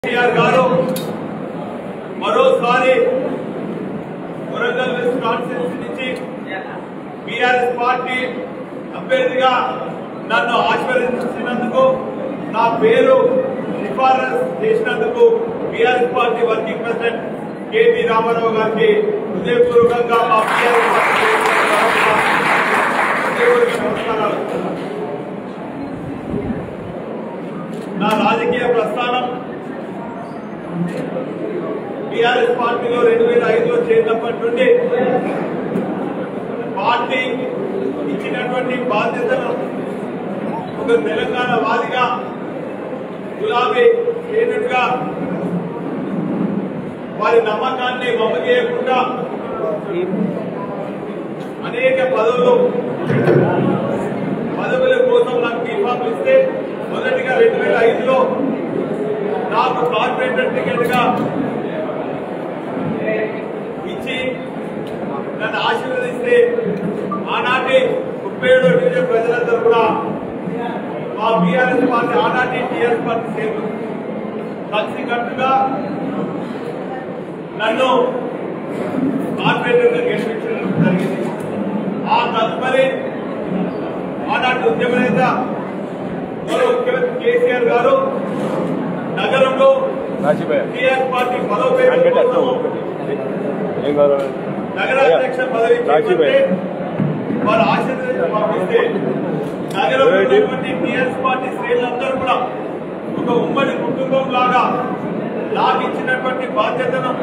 కేసీఆర్ గారు మరోసారి Warangal west constituency నుంచి బీఆర్ఎస్ పార్టీ అభ్యర్థిగా నన్ను ఆశీర్వదించినందుకు నా పేరు సిఫారసు చేసినందుకు BRS party working president KT Rama Rao గారికి హృదయపూర్వకంగా మా బీఆర్ఎస్ పార్టీ హృదయపూర్వక నమస్కారాలు నా రాజకీయ ప్రస్థానం టిఆర్ఎస్ పార్టీలో రెండు వేల ఐదులో చేరినప్పటి నుండి పార్టీ ఇచ్చినటువంటి బాధ్యతను ఒక తెలంగాణ వాదిగా గులాబీ శ్రేణుడిగా వారి నమ్మకాన్ని మమ్మ చేయకుండా అనేక పదవులు పదవుల కోసం నాకు బీఫామ్ ఇస్తే మొదటిగా రెండు వేల ఐదులో నాకు కార్పొరేటర్ టికెట్ గా ఇచ్చి నన్ను ఆశీర్వదిస్తే ఆనాటి ముప్పై ఏడో డివిజన్ ప్రజలందరూ కూడా మా బీఆర్ఎస్ పార్టీ ఆనాటి టీఆర్ఎస్ పార్టీ సేవలు కలిసి కట్టుగా నన్ను కార్పొరేటర్ గా గెలిపించడం జరిగింది ఆ తదుపరి ఆనాటి ఉద్యమ నేత గౌరవ ముఖ్యమంత్రి కేసీఆర్ గారు నగరంలో రాజీభాయ్ టీఆర్ఎస్ పార్టీ ఆయన బలోపేతం పెట్టారు కోసం ఏం కావాలి నగరాధ్యక్ష పదవి రాజీభాయ్. చేపడితే వారు ఆశీర్వదించి పంపిస్తే నగరంలో ఉన్నటువంటి టీఆర్ఎస్ పార్టీ శ్రేణులందరూ కూడా ఒక ఉమ్మడి కుటుంబం లాగా నాకు ఇచ్చినటువంటి బాధ్యతను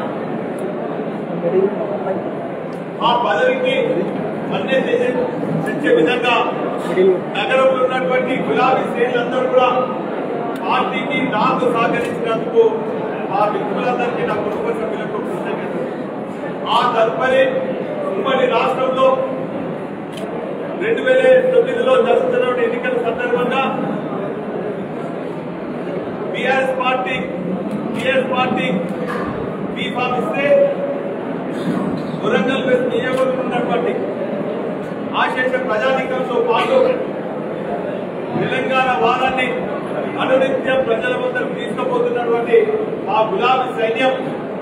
ఆ పదవికి అన్నే తెచ్చే విధంగా నగరంలో ఉన్నటువంటి గులాబీ శ్రేణులందరూ కూడా పార్టీకి నాకు సహకరించినందుకు ఆ వ్యక్తులందరికీ నా కుటుంబ సభ్యులకు కృతజ్ఞతలు ఆ తదుపరి ఉమ్మడి రాష్ట్రంలో రెండు వేల తొమ్మిదిలో జరుగుతున్న ఎన్నికల సందర్భంగా BRS party TRS party B form ఇస్తే వరంగల్ వెస్ట్ నియోజకవర్గం ఉన్నటువంటి ఆశేష ప్రజానీకంతో పాటు తెలంగాణ వారాన్ని అనునిత్యం ప్రజల వద్దకు తీసుకుపోతున్నటువంటి ఆ గులాబీ సైన్యం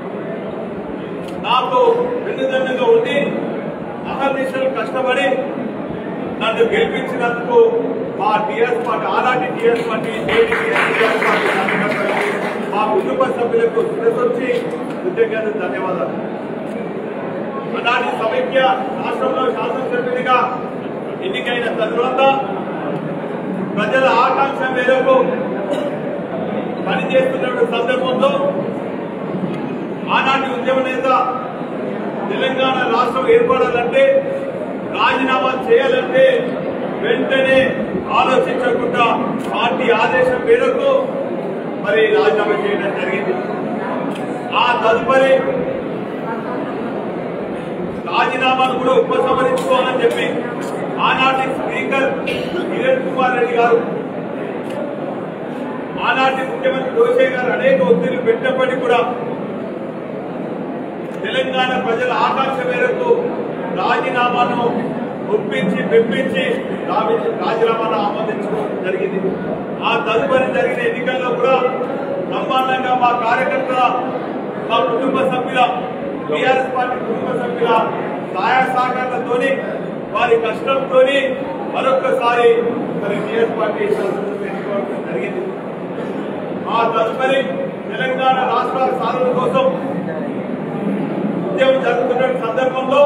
నాకు వెన్నుదన్నుగా ఉండి అహర్నిశలు కష్టపడి నన్ను గెలిపించినందుకు మా టీఆర్ఎస్ పార్టీ ఆనాటి టీఆర్ఎస్ పార్టీ నేటి టీఆర్ఎస్ పార్టీ కార్యకర్తలకు మా కుటుంబ సభ్యులకు శిరసొచ్చి కృతజ్ఞతలు ధన్యవాదాలు ఆనాటి సమైక్య రాష్ట్రంలో శాసనసభ్యునిగా ఎన్నికైన తరువాత ప్రజల ఆకాంక్ష మేరకు పనిచేస్తున్న సందర్భంలో ఆనాటి ఉద్యమ నేత తెలంగాణ రాష్ట్రం ఏర్పడాలంటే రాజీనామా చేయాలంటే వెంటనే ఆలోచించకుండా పార్టీ ఆదేశం మేరకు మరి రాజీనామా చేయడం జరిగింది ఆ తదుపరి రాజీనామాను కూడా ఉపసంహరించుకోవాలని చెప్పి ఆనాటి స్పీకర్ కిరణ్ కుమార్ రెడ్డి గారు ఆనాటి ముఖ్యమంత్రి రోషే గారు అనేక ఒత్తిళ్లు పెట్టినప్పటికీ కూడా తెలంగాణ ప్రజల ఆకాంక్ష మేరకు రాజీనామాను ఒప్పించి మెప్పించి రావి- రాజీనామాను ఆమోదించుకోవడం జరిగింది ఆ తదుపరి జరిగిన ఎన్నికల్లో కూడా బ్రహ్మాండంగా మా కార్యకర్తల మా కుటుంబ సభ్యుల టీఆర్ఎస్ పార్టీ కుటుంబ సభ్యుల సహాయ సహకారాలతోని వారి కష్టంతోని మరొక్కసారి మరి టీఆర్ఎస్ పార్టీ శాసనసభ ఎన్నుకోవడం జరిగింది ఆ తదుపరి తెలంగాణ రాష్ట్రాల సాధన కోసం ఉద్యమం జరుగుతున్న సందర్భంలో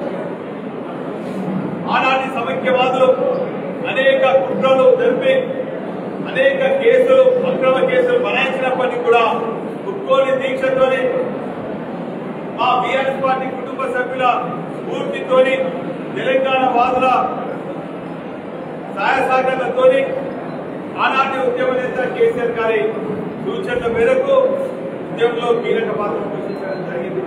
ఆనాటి సమైక్యవాదులు అనేక కుట్రలు జరిపి అనేక కేసులు అక్రమ కేసులు బనాయించినప్పటికీ కూడా ఉక్కోని దీక్షతోని మా బీఆర్ఎస్ పార్టీ కుటుంబ సభ్యుల స్ఫూర్తితోని తెలంగాణ వాదుల సహాయ సహకారాలతోని ఆనాటి ఉద్యమ నేత కేసీఆర్ గారి సూచనల మేరకు ఉద్యమంలో కీలక పాత్ర పోషించడం జరిగింది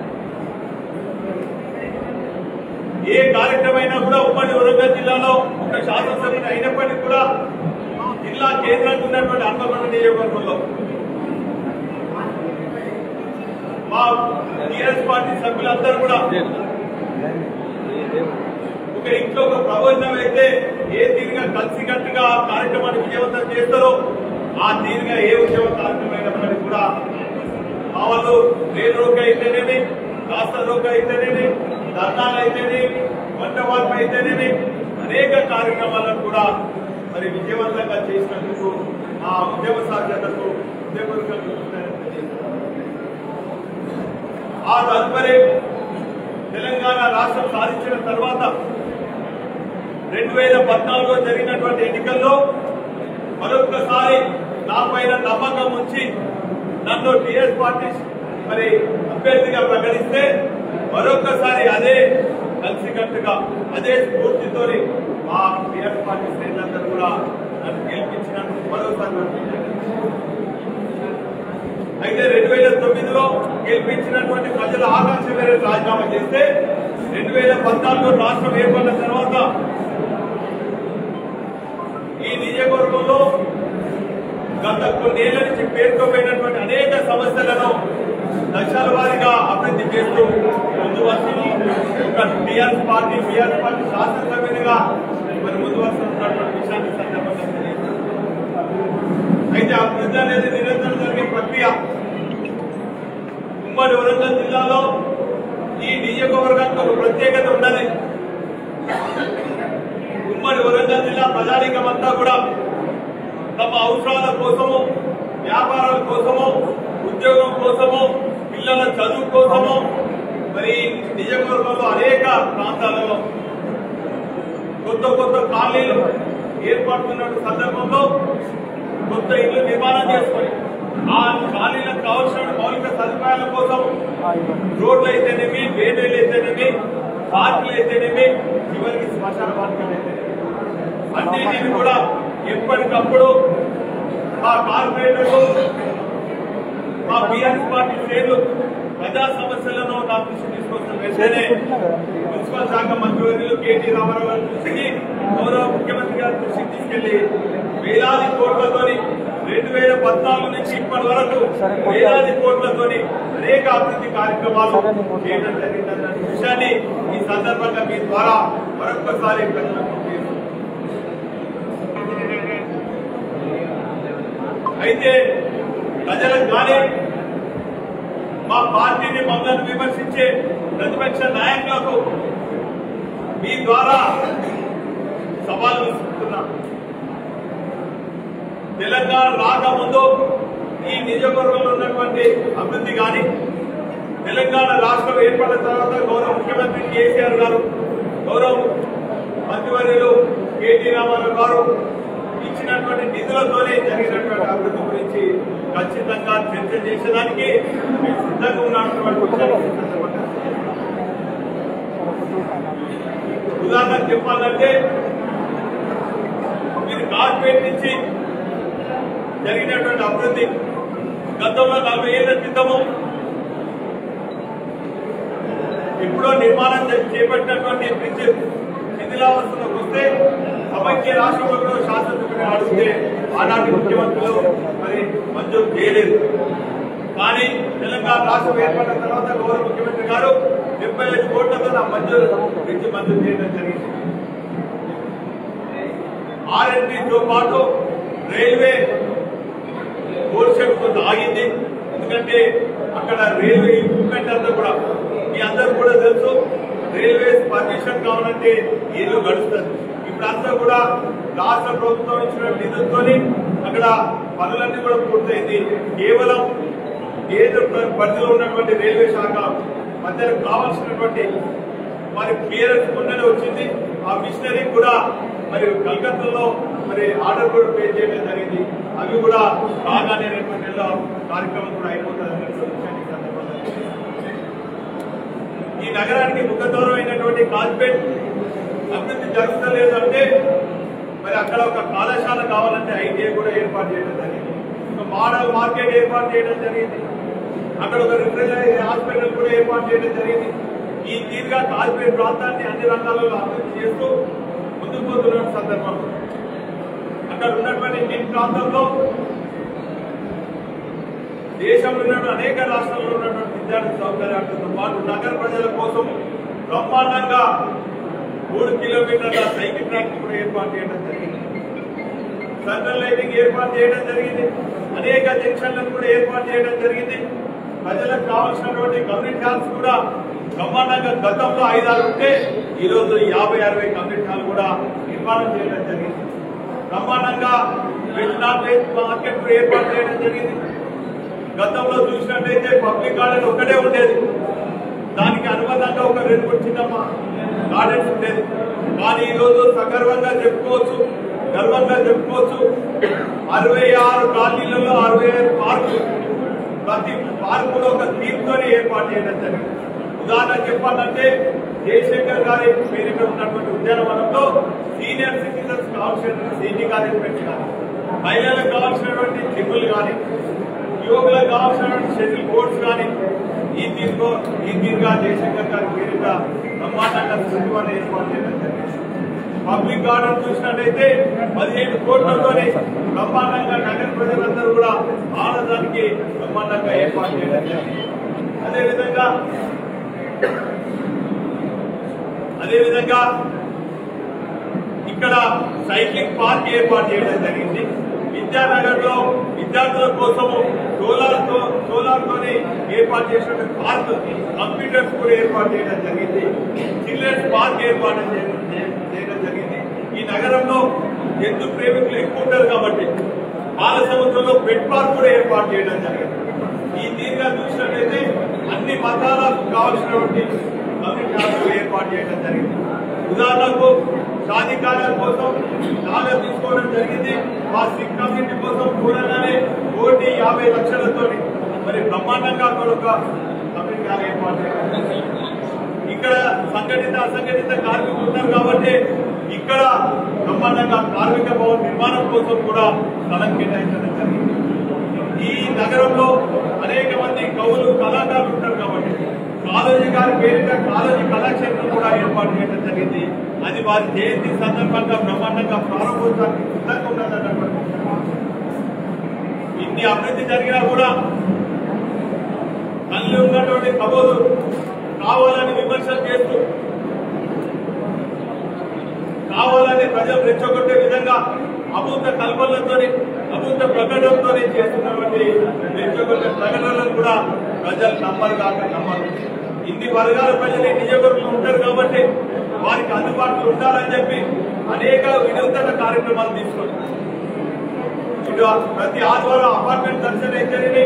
ఏ కార్యక్రమం అయినా కూడా ఉమ్మడి వరంగల్ జిల్లాలో ఒక శాసనసభ్యుడు అయినప్పటికీ కూడా జిల్లా కేంద్రానికి ఉన్నటువంటి హన్మకొండ నియోజకవర్గంలో మా టీఆర్ఎస్ పార్టీ సభ్యులందరూ కూడా ఒక ఇంట్లో ఒక ప్రబోధనం అయితే ఏ తీరుగా కలిసికట్టుగా ఆ కార్యక్రమాన్ని విజయవంతం చేస్తారో ఆ తీరుగా ఏ ఉద్యమ కార్యక్రమం అయినప్పటికీ కూడా మా వాళ్ళు రేలు రోక అయితేనేమి రాష్ట్ర రోక అయితేనేమి ధర్నాలు అయితేనేమి వంట వార్పు అయితేనేమి అనేక కార్యక్రమాలను కూడా మరి విజయవంతంగా చేసినందుకు ఆ ఉద్యమ సాధ్యతకు ఉద్యమపూర్వక కృతజ్ఞతలు తెలియజేస్తున్నాను. ఆ తదుపరి తెలంగాణ రాష్ట్రం సాధించిన తర్వాత రెండు వేల పద్నాలుగులో జరిగినటువంటి ఎన్నికల్లో మరొకసారి నా పైన నమ్మకం ఉంచి నన్ను టీఆర్ఎస్ పార్టీ మరి అభ్యర్థిగా ప్రకటిస్తే మరొకసారి అదే కలిసికట్టుగా అదే స్ఫూర్తితోని మా టీఆర్ఎస్ పార్టీ శ్రేణులందరూ కూడా నన్ను గెలిపించినందుకు మరోసారి నన్ను ధన్యవాదాలు. అయితే రెండు వేల తొమ్మిదిలో గెలిపించినటువంటి ప్రజల ఆకాంక్ష మేరకు రాజీనామా చేస్తే రెండు వేల పద్నాలుగులో రాష్ట్రం ఏర్పడిన తర్వాత ఈ నియోజకవర్గంలో గత కొన్నేళ్ల నుంచి పేర్కొపోయినటువంటి అనేక సమస్యలను దశల వారీగా అభివృద్ధి చేస్తూ ముందు వరుసలో ఒక టీఆర్ఎస్ పార్టీ బీఆర్ఎస్ పార్టీ శాసనసభ్యునిగా మరి ముందు వరుసలో ఉన్నటువంటి విషయాన్ని సందర్భంగా తెలియజేస్తున్నాను. అయితే అభివృద్ధి అనేది నిరంతరం జరిగే ప్రక్రియ ఉమ్మడి వరంగల్ జిల్లాలో ఈ నియోజకవర్గానికి ఒక ప్రత్యేకత ఉన్నది ఉమ్మడి వరంగల్ జిల్లా ప్రజానీకం అంతా కూడా తమ అవసరాల కోసము వ్యాపారాల కోసము ఉద్యోగం కోసము పిల్లల చదువు కోసము మరి నియోజకవర్గంలో అనేక ప్రాంతాలలో కొత్త కొత్త కాలనీలు ఏర్పడుతున్న సందర్భంలో కొత్త ఇల్లు నిర్మాణం చేసుకొని ఆ కాలనీలకు కావాల్సిన మౌలిక సదుపాయాల కోసం రోడ్లు అయితేనేమి డ్రైనేజీలు అయితేనేమి పార్కులు అయితేనేమి చివరికి శ్మశాన పార్కులు అయితేనేమి అన్నిటిని కూడా ఎప్పటికప్పుడు మా కార్పొరేటర్లు మా బీఆర్ఎస్ పార్టీ శ్రేణులు ప్రజా సమస్యలను నా దృష్టి తీసుకొస్తున్న వెంటనే మున్సిపల్ శాఖ మంత్రివర్యులు కేటీ రామారావు గారి దృష్టికి గౌరవ ముఖ్యమంత్రి గారి దృష్టికి తీసుకెళ్లి వేలాది కోట్లతోని రెండు వేల పద్నాలుగు నుంచి ఇప్పటి వరకు వేలాది కోట్లతోని అనేక అభివృద్ధి కార్యక్రమాలు చేయడం జరిగిందన్న విషయాన్ని ఈ సందర్భంగా మీ ద్వారా మరొకసారి ప్రజలకు తెలియజేస్తున్నాను. అయితే ప్రజలకు కానీ మా పార్టీని మమ్మల్ని విమర్శించే ప్రతిపక్ష నాయకులకు మీ ద్వారా సవాల్ విసురుతున్నా తెలంగాణ రాకముందు ఈ నియోజకవర్గంలో ఉన్నటువంటి అభివృద్ధి కానీ తెలంగాణ రాష్ట్రం ఏర్పడిన తర్వాత గౌరవ ముఖ్యమంత్రి కేసీఆర్ గారు గౌరవ మంత్రివర్యులు కేటీ రామారావు గారు ఇచ్చినటువంటి నిధులతోనే జరిగినటువంటి అభివృద్ధి గురించి ఖచ్చితంగా చర్చ చేసేదానికి మేము సిద్ధంగా ఉన్నటువంటి విషయాన్ని ఈ సందర్భంగా ఉదాహరణ చెప్పాలంటే మీరు కార్పొరేట్ నుంచి జరిగినటువంటి అభివృద్ధి గతంలో నలభై ఏళ్ల క్రితము ఎప్పుడో నిర్మాణం చే- చేపట్టినటువంటి బ్రిడ్జ్ శిథిలావస్థలోకి వస్తే సమైక్య రాష్ట్రంలో కూడా శాసనసభ్యులు అడిగితే ఆనాటి ముఖ్యమంత్రులు మరి మంజూరు చేయలేదు కానీ తెలంగాణ రాష్ట్రం ఏర్పడిన తర్వాత గౌరవ ముఖ్యమంత్రి గారు డెబ్బై ఐదు కోట్లతో నా మంజూరు బ్రిడ్జ్ మంజూరు చేయడం జరిగింది ఆర్ఎన్బితో పాటు రైల్వే కోర్షెడ్ కొంత ఆగింది ఎందుకంటే అక్కడ రైల్వే ఎక్విప్మెంట్ అంతా కూడా మీ అందరూ కూడా తెలుసు రైల్వే పర్మిషన్ కావాలంటే ఏళ్ళు గడుస్తుంది ఇప్పుడు అంతా కూడా రాష్ట్ర ప్రభుత్వం ఇచ్చిన నిధులతో అక్కడ పనులన్నీ కూడా పూర్తయింది కేవలం కేంద్ర ప్ర- పరిధిలో ఉన్నటువంటి రైల్వే శాఖ మధ్యలో కావాల్సినటువంటి మరి క్లియరెన్స్ మొన్ననే వచ్చింది ఆ మిషనరీ కూడా మరి కలకత్తాలో మరి ఆర్డర్ కూడా పే చేయడం జరిగింది అవి కూడా రాగానే రేపు నెలలో కార్యక్రమం కూడా అయిపోతుంది అన్నటువంటి విషయాన్ని ఈ సందర్భంగా ఈ నగరానికి ముఖదూరమైనటువంటి కాన్పేట్ అభివృద్ధి జరుగుతలేదు అంటే మరి అక్కడ ఒక కళాశాల కావాలంటే ఐటీఐ కూడా ఏర్పాటు చేయడం జరిగింది ఒక మోడల్ మార్కెట్ ఏర్పాటు చేయడం జరిగింది అక్కడ ఒక రిఫ్రిజరీ హాస్పిటల్ కూడా ఏర్పాటు చేయడం జరిగింది ఈ తీరుగా కాశ్మీర్ ప్రాంతాన్ని అన్ని రంగాలలో అభివృద్ధి చేస్తూ ముందుకు పోతున్న సందర్భం అక్కడ ఉన్నటువంటి ఈ ప్రాంతంలో దేశంలో ఉన్న అనేక రాష్ట్రాల్లో ఉన్నటువంటి విద్యార్థి సౌకర్యాలతో పాటు నగర ప్రజల కోసం బ్రహ్మాండంగా మూడు కిలోమీటర్ల సైకిల్ ట్రాక్ కూడా ఏర్పాటు చేయడం జరిగింది సెంట్రల్ లైటింగ్ ఏర్పాటు చేయడం జరిగింది అనేక జంక్షన్లను కూడా ఏర్పాటు చేయడం జరిగింది ప్రజలకు కావాల్సినటువంటి కమ్యూనిటీ హాల్స్ కూడా బ్రహ్మాండంగా గతంలో ఐదారు ఉంటే ఈ రోజు యాభై అరవై కమ్యూనిటీ హాల్ కూడా నిర్మాణం చేయడం జరిగింది బ్రహ్మాండంగా వెజ్ నాన్ వెజ్ మార్కెట్ కూడా ఏర్పాటు చేయడం జరిగింది గతంలో చూసినట్టయితే పబ్లిక్ గార్డెన్ ఒకటే ఉండేది దానికి అనుబంధంగా ఒక రెండు మూడు చిన్న గార్డెన్స్ ఉండేది కానీ ఈ రోజు సగర్వంగా చెప్పుకోవచ్చు గర్వంగా చెప్పుకోవచ్చు అరవై ఆరు కాలనీలలో అరవై ఆరు పార్కులు ప్రతి పార్కులో ఒక థీమ్తో ఏర్పాటు చేయడం జరిగింది ఉదాహరణ చెప్పాలంటే జయశంకర్ గారి పేరిట ఉన్నటువంటి ఉద్యానవనంలో సీనియర్ సిటిజన్స్ కావాల్సిన సీనియర్ అరేంజ్మెంట్స్ కానీ మహిళలకు కావాల్సినటువంటి జిమ్ములు కానీ యువకులకు కావాల్సినటువంటి షటిల్ కోర్ట్స్ కానీ ఈ తీర్పు ఈ తీరుగా జయశంకర్ గారి పేరిట బ్రహ్మాండంగా సచివాలయం ఏర్పాటు చేయడం జరిగింది పబ్లిక్ గార్డెన్ చూసినట్టయితే పదిహేను కోట్లతోనే బ్రహ్మాండంగా నగర ప్రజలందరూ కూడా ఆనందానికి బ్రహ్మాండంగా ఏర్పాటు చేయడం జరిగింది అదేవిధంగా అదేవిధంగా ఇక్కడ సైక్లింగ్ పార్క్ ఏర్పాటు చేయడం జరిగింది విద్యానగర్ లో విద్యార్థుల కోసము సోలార్ తో సోలార్ తోని ఏర్పాటు చేసిన పార్క్ కంప్యూటర్స్ కూడా ఏర్పాటు చేయడం జరిగింది చిల్డ్రన్స్ పార్క్ ఏర్పాటు చేయడం చేయడం జరిగింది ఈ నగరంలో జంతు ప్రేమికులు ఎక్కువ ఉంటారు కాబట్టి బాల సముద్రంలో పెట్ పార్క్ కూడా ఏర్పాటు చేయడం జరిగింది ఈ తీరుగా చూసినట్లయితే అన్ని మతాలకు కావాల్సినటువంటి కమ్యూనిటీ ఏర్పాటు చేయడం జరిగింది ఉదాహరణకు సాధికారాల కోసం చాలా తీసుకోవడం జరిగింది మా సిక్ కమ్యూనిటీ కోసం చూడగానే కోటి యాభై లక్షలతో మరి బ్రహ్మాండంగా కూడా ఒక కమ్యూనిటీ హాల్ ఏర్పాటు చేయడం జరిగింది. ఇక్కడ సంఘటిత అసంఘటిత కార్మికులు ఉన్నారు కాబట్టి ఇక్కడ బ్రహ్మాండంగా కార్మిక భవన్ నిర్మాణం కోసం కూడా స్థలం కేటాయించడం జరిగింది ఈ నగరంలో అనేక మంది కవులు కళాకారులు ఉంటారు కాబట్టి కాలేజీ గారి పేరిట కాలేజీ కళాక్షేత్రం కూడా ఏర్పాటు చేయడం జరిగింది అది వారి జయంతి సందర్భంగా బ్రహ్మాండంగా ప్రారంభోత్సవానికి సిద్ధంగా ఉన్నదన్నటువంటి ఇన్ని అభివృద్ధి జరిగినా కూడా తల్లి ఉన్నటువంటి కబోలు కావాలని విమర్శలు చేస్తూ కావాలని ప్రజలు రెచ్చగొట్టే విధంగా అభూత కల్పనలతో అభూత ప్రకటనతో చేస్తున్నటువంటి రెచ్చగొట్టే ప్రకటనలను కూడా ప్రజలు నమ్మరు కాక నమ్మరు ఇన్ని వర్గాల ప్రజలు ఈ నియోజకవర్గంలో ఉంటారు కాబట్టి వారికి అందుబాటులో ఉండాలని చెప్పి అనేక వినూతన కార్యక్రమాలు తీసుకొని ఇటు ప్రతి ఆదివారం అపార్ట్మెంట్ దర్శనం అయితేనేమి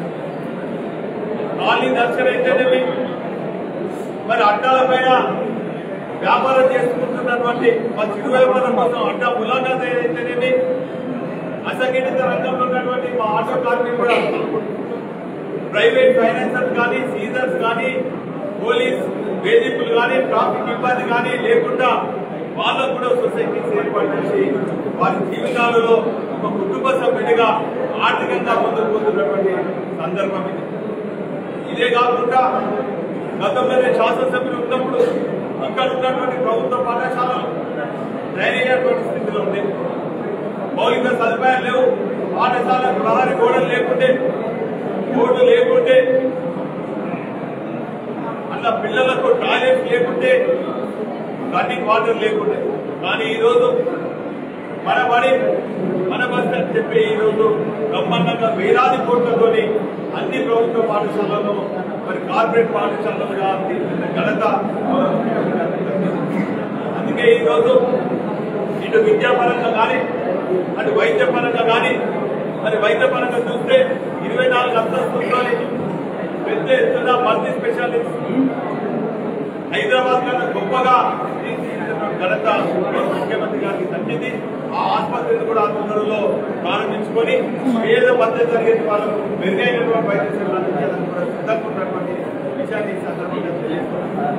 కాలనీ దర్శనం అయితేనేమి మరి అడ్డాల పైన వ్యాపారం చేసుకుంటున్నటువంటి మా చిరు వ్యాపారం కోసం అడ్డా ములాఖాత్ అయితేనేమి అసంఘటిత రంగంలో ఉన్నటువంటి మా ఆటో కార్మికులు కూడా ప్రైవేట్ ఫైనాన్సర్స్ కానీ సీజర్స్ కానీ పోలీస్ వేధింపులు కానీ ట్రాఫిక్ ఇబ్బంది కానీ లేకుండా వాళ్ళకు కూడా సొసైటీస్ ఏర్పాటు చేసి వారి జీవితాలలో ఒక కుటుంబ సభ్యుడిగా ఆర్థికంగా ముందుకు పోతున్నటువంటి సందర్భం ఇది ఇదే కాకుండా గతంలో నేను శాసనసభ్యులు ఉన్నప్పుడు ఇక్కడ ఉన్నటువంటి ప్రభుత్వ పాఠశాలలు దయనీయటువంటి స్థితిలో ఉంది మౌలిక సదుపాయాలు లేవు పాఠశాల ప్రహారీ గోడలు లేకుంటే బోర్డు లేకుంటే అలా పిల్లలకు టాయిలెట్స్ లేకుంటే రన్నింగ్ వాటర్ లేకుంటే కానీ ఈరోజు మన బడి మన బస్ అని చెప్పి ఈరోజు బ్రహ్మాండంగా వేలాది కోట్లతోని అన్ని ప్రభుత్వ పాఠశాలలో మరి కార్పొరేట్ పాఠశాలలుగా తీర్చిన ఘనత అందుకే ఈరోజు ఇటు విద్యాపరంగా కానీ అటు వైద్య పరంగా కానీ మరి వైద్య పరంగా చూస్తే ఇరవై నాలుగు అంతస్తులతోని పెద్ద ఎత్తున మల్టీ స్పెషాలిస్ట్ హైదరాబాద్ కన్నా గొప్పగా తీర్చిదిద్దిన ఘనత ముఖ్యమంత్రి గారికి దక్కింది ఆ ఆసుపత్రిని కూడా ఆ తొందరలో ప్రారంభించుకొని పేద మధ్య తరగతి వాళ్ళకు మెరుగైనటువంటి వైద్య సేవలు అందించడానికి కూడా సిద్ధంగా ఉన్నటువంటి విషయాన్ని ఈ సందర్భంగా తెలియజేస్తున్నాను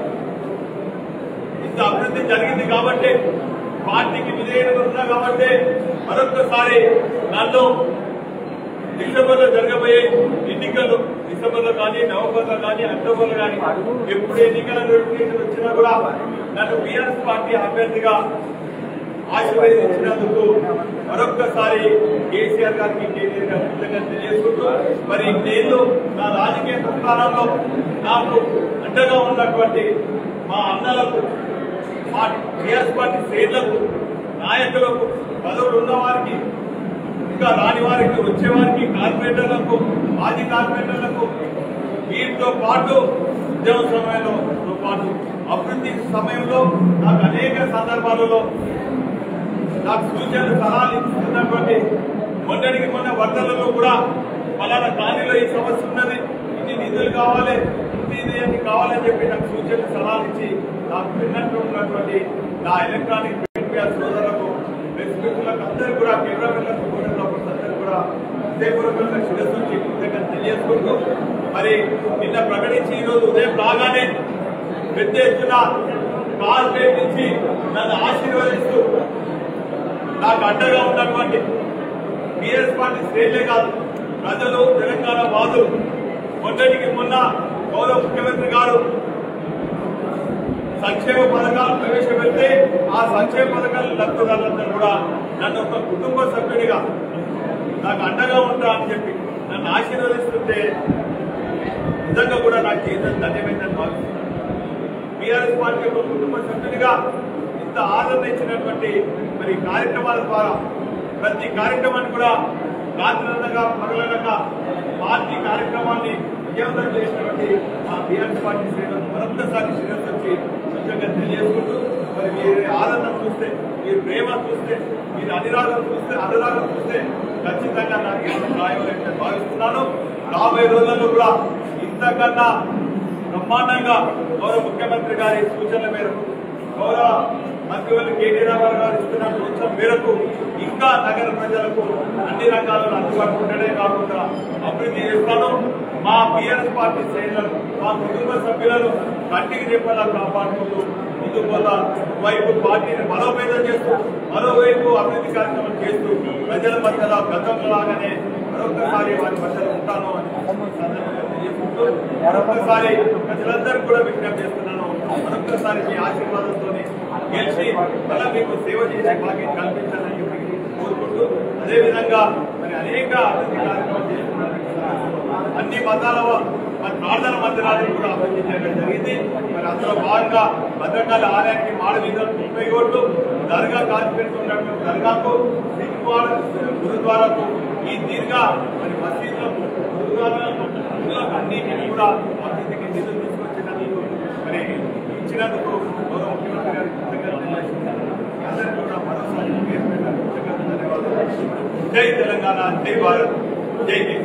ఇంత అభివృద్ధి జరిగింది కాబట్టి పార్టీకి విధేయత ఉన్నా కాబట్టి మరొకసారి నన్ను డిసెంబర్ లో జరగబోయే ఎన్నికలు డిసెంబర్ లో కానీ నవంబర్ లో కానీ అక్టోబర్ లో కానీ ఎప్పుడు ఎన్నికల నోటిఫికేషన్ వచ్చినా కూడా నన్ను బీఆర్ఎస్ పార్టీ అభ్యర్థిగా ఆశీర్వదించినందుకు మరొక్కసారి కేసీఆర్ గారికి కేటీఆర్ గారికి కృతజ్ఞతలు తెలియజేసుకుంటూ మరి నేను నా రాజకీయ ప్రస్థానంలో నాకు అండగా ఉన్నటువంటి మా అన్నలకు మా టీఆర్ఎస్ పార్టీ శ్రేణులకు నాయకులకు పదవులు ఉన్న వారికి ఇక ఇంకా రాని వారికి వచ్చే వారికి కార్పొరేటర్లకు మాజీ కార్పొరేటర్లకు వీటితో పాటు ఉద్యమ సమయంలో తో పాటు అభివృద్ధి సమయంలో నాకు అనేక సందర్భాలలో నాకు సూచనలు సలహాలు ఇస్తున్నటువంటి మొన్నటికి మొన్న వరదలలో కూడా ఫలానా కాలనీలో ఈ సమస్య ఉన్నది ఇన్ని నిధులు కావాలి ఇన్ని ఇది అని కావాలని చెప్పి నాకు సూచనలు సలహాలు ఇచ్చి నాకు విన్నట్టు ఉన్నటువంటి నా ఎలక్ట్రానిక్ మీడియా సోదరులకు ప్రెస్ మిత్రులకు అందరూ కూడా కెమెరామెన్లకు ఫోటోగ్రాఫర్స్ అందరూ కూడా హృదయపూర్వకంగా శిరస్సు నుంచి కృతజ్ఞత తెలియజేసుకుంటూ మరి నిన్న ప్రకటించి ఈరోజు ఉదయం రాగానే పెద్ద ఎత్తున కార్పొరేట్ నుంచి నన్ను ఆశీర్వదిస్తూ నాకు అండగా ఉన్నటువంటి బీఎస్ పార్టీ శ్రేణులే కాదు ప్రజలు తెలంగాణ వాదులు మొన్నటికి మొన్న గౌరవ ముఖ్యమంత్రి గారు సంక్షేమ పథకాలు ప్రవేశపెడితే ఆ సంక్షేమ పథకాల లబ్ధిదారులందరూ కూడా నన్ను ఒక కుటుంబ సభ్యుడిగా నాకు అండగా ఉంటా అని చెప్పి నన్ను ఆశీర్వదిస్తుంటే నిజంగా కూడా నాకు జీవితం ధన్యమైందని భావిస్తున్నాను బీఆర్ఎస్ పార్టీ ఒక కుటుంబ సభ్యునిగా ఇంత ఆదరణ ఇచ్చినటువంటి మరి కార్యక్రమాల ద్వారా ప్రతి కార్యక్రమాన్ని కూడా రాత్రనగా పగలనగా పార్టీ కార్యక్రమాన్ని విజయవంతం చేసినటువంటి ఆ బీఆర్ఎస్ పార్టీ శ్రేణులకు మరొక్కసారి శ్రేణులు వచ్చి నిజంగా తెలియజేసుకుంటూ మరి మీరు ఆదరణ చూస్తే మీరు ప్రేమ చూస్తే మీరు అనురాగం చూస్తే అనురాగం చూస్తే ఖచ్చితంగా నాకు ఎంత సహాయం భావిస్తున్నాను రాబోయే రోజుల్లో కూడా ఇంతకన్నా బ్రహ్మాండంగా గౌరవ ముఖ్యమంత్రి గారి సూచనల మేరకు గౌరవ మంత్రివర్గ కేటీ రామారావు గారు ఇస్తున్న సూచన మేరకు ఇంకా నగర ప్రజలకు అన్ని రంగాలలో అందుబాటులో ఉండడే కాకుండా అభివృద్ధి చేస్తాను మా బీఆర్ఎస్ పార్టీ శ్రేణులను మా కుటుంబ సభ్యులను కంటికి చెప్పలా కాపాడుకుంటూ ముందుకు పోతా వైపు పార్టీని బలోపేతం చేస్తూ మరోవైపు అభివృద్ధి కార్యక్రమం చేస్తూ ప్రజల మధ్యలో గతంలో లాగానే మరొకసారి వారి మధ్యలో ఉంటాను అని సందర్భంగా తెలియజేసుకుంటూ మరొకసారి ప్రజలందరూ కూడా విజ్ఞప్తి చేస్తున్నాను మరొకసారి మీ ఆశీర్వాదంతో గెలిచి మళ్ళీ మీకు సేవ చేసే భాగ్యం కల్పించాలని చెప్పి కోరుకుంటూ అదేవిధంగా మరి అనేక అభివృద్ధి కార్యక్రమాలు చేస్తున్నారు అన్ని మతాల వా- మరి ప్రార్థన మందిరాలను కూడా అభివృద్ధి చేయడం జరిగింది మరి అందులో భాగంగా భద్రకాళి ఆలయానికి మాడ మీద ముప్పై కోట్లు దర్గా కాన్ఫరెన్స్ ఉన్నటువంటి దర్గాకు సిక్కువాడ గురుద్వారాకు ఈ దీర్ఘ మరి మసీదులకు గురుద్వారాలకు గురువులకు అన్నింటినీ కూడా అభివృద్ధికి నిధులు తీసుకొచ్చినందుకు మరి ఇచ్చినందుకు గౌరవ ముఖ్యమంత్రి గారికి కృతజ్ఞతలు తెలియజేస్తున్నాను. మీ అందరికీ కూడా మరోసారి పేరు పేరున కృతజ్ఞతలు ధన్యవాదాలు జై తెలంగాణ జై భారత్ జై జై